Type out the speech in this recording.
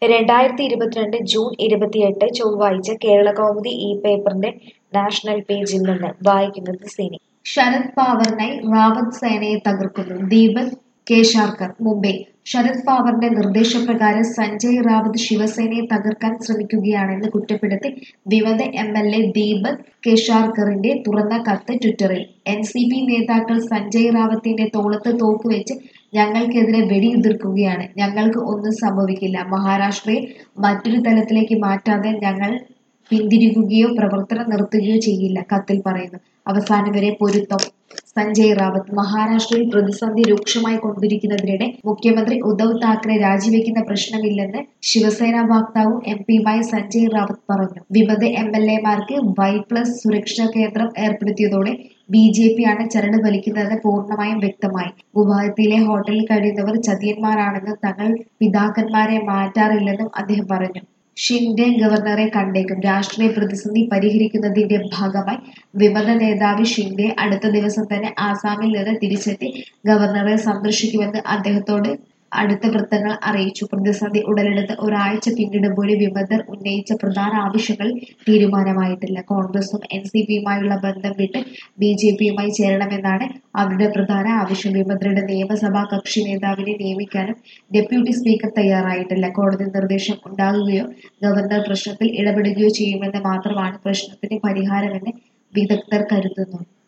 രണ്ടായിരത്തി ഇരുപത്തിരണ്ട് ജൂൺ ഇരുപത്തിയെട്ട് ചൊവ്വാഴ്ച കേരളകൗമുദി ഈ പേപ്പറിന്റെ നാഷണൽ പേജിൽ നിന്ന് വായിക്കുന്നത് സിനി ശരത് പവാറിനായി റാവത്ത് സേനയെ തകർക്കുന്നു ദീപക് കേശാർക്കർ മുംബൈ ശരത് പവാറിന്റെ നിർദ്ദേശപ്രകാരം സഞ്ജയ് റാവത്ത് ശിവസേനയെ തകർക്കാൻ ശ്രമിക്കുകയാണെന്ന് കുറ്റപ്പെടുത്തി വിമത എം എൽ എ ദീപക് കേശാർക്കറിന്റെ തുറന്ന കത്ത് ട്വിറ്ററിൽ എൻ സി പി നേതാക്കൾ സഞ്ജയ് റാവത്തിന്റെ തോളത്ത് തോക്കുവെച്ച് ഞങ്ങൾക്കെതിരെ വെടിയുതിർക്കുകയാണ് ഞങ്ങൾക്ക് ഒന്നും സംഭവിക്കില്ല മഹാരാഷ്ട്രയെ മറ്റൊരു തലത്തിലേക്ക് മാറ്റാതെ ഞങ്ങൾ പിന്തിരിയുകയോ പ്രവർത്തനം നിർത്തുകയോ ചെയ്യില്ല കത്തിൽ പറയുന്നു അവസാനം വരെ പൊരുത്തം സഞ്ജയ് റാവത്ത് മഹാരാഷ്ട്രയിൽ പ്രതിസന്ധി രൂക്ഷമായി കൊണ്ടിരിക്കുന്നതിനിടെ മുഖ്യമന്ത്രി ഉദ്ധവ് താക്കറെ രാജിവെക്കുന്ന പ്രശ്നമില്ലെന്ന് ശിവസേന വക്താവും എം പിയുമായ സഞ്ജയ് റാവത്ത് പറഞ്ഞു വിമത എം എൽ എമാർക്ക് വൈ പ്ലസ് സുരക്ഷാ കേന്ദ്രം ഏർപ്പെടുത്തിയതോടെ ബി ജെ പി ആണ് ചരട് വലിക്കുന്നതെന്ന് പൂർണ്ണമായും വ്യക്തമായി ഗുവാഹത്തിയിലെ ഹോട്ടലിൽ കഴിയുന്നവർ ചതിയന്മാരാണെന്നും തങ്ങൾ പിതാക്കന്മാരെ മാറ്റാറില്ലെന്നും അദ്ദേഹം പറഞ്ഞു ഷിൻഡെ ഗവർണറെ കണ്ടേക്കും രാഷ്ട്രീയ പ്രതിസന്ധി പരിഹരിക്കുന്നതിന്റെ ഭാഗമായി വിമത നേതാവ് ഷിൻഡെ അടുത്ത ദിവസം തന്നെ ആസാമിൽ നിന്ന് തിരിച്ചെത്തി ഗവർണറെ സന്ദർശിക്കുമെന്ന് അദ്ദേഹത്തോട് അടുത്ത വൃത്തങ്ങൾ അറിയിച്ചു പ്രതിസന്ധി ഉടലെടുത്ത് ഒരാഴ്ച പിന്നിടുമ്പോഴും വിമതർ ഉന്നയിച്ച പ്രധാന ആവശ്യങ്ങളിൽ തീരുമാനമായിട്ടില്ല കോൺഗ്രസും എൻ സി പിയുമായുള്ള ബന്ധം വിട്ട് ബി ജെ പിയുമായി ചേരണമെന്നാണ് അവരുടെ പ്രധാന ആവശ്യം വിമതരുടെ നിയമസഭാ കക്ഷി നേതാവിനെ നിയമിക്കാനും ഡെപ്യൂട്ടി സ്പീക്കർ തയ്യാറായിട്ടില്ല കോടതി നിർദ്ദേശം ഉണ്ടാകുകയോ ഗവർണർ പ്രശ്നത്തിൽ ഇടപെടുകയോ ചെയ്യുമെന്ന് മാത്രമാണ് പ്രശ്നത്തിന് പരിഹാരമെന്ന് വിദഗ്ധർ കരുതുന്നു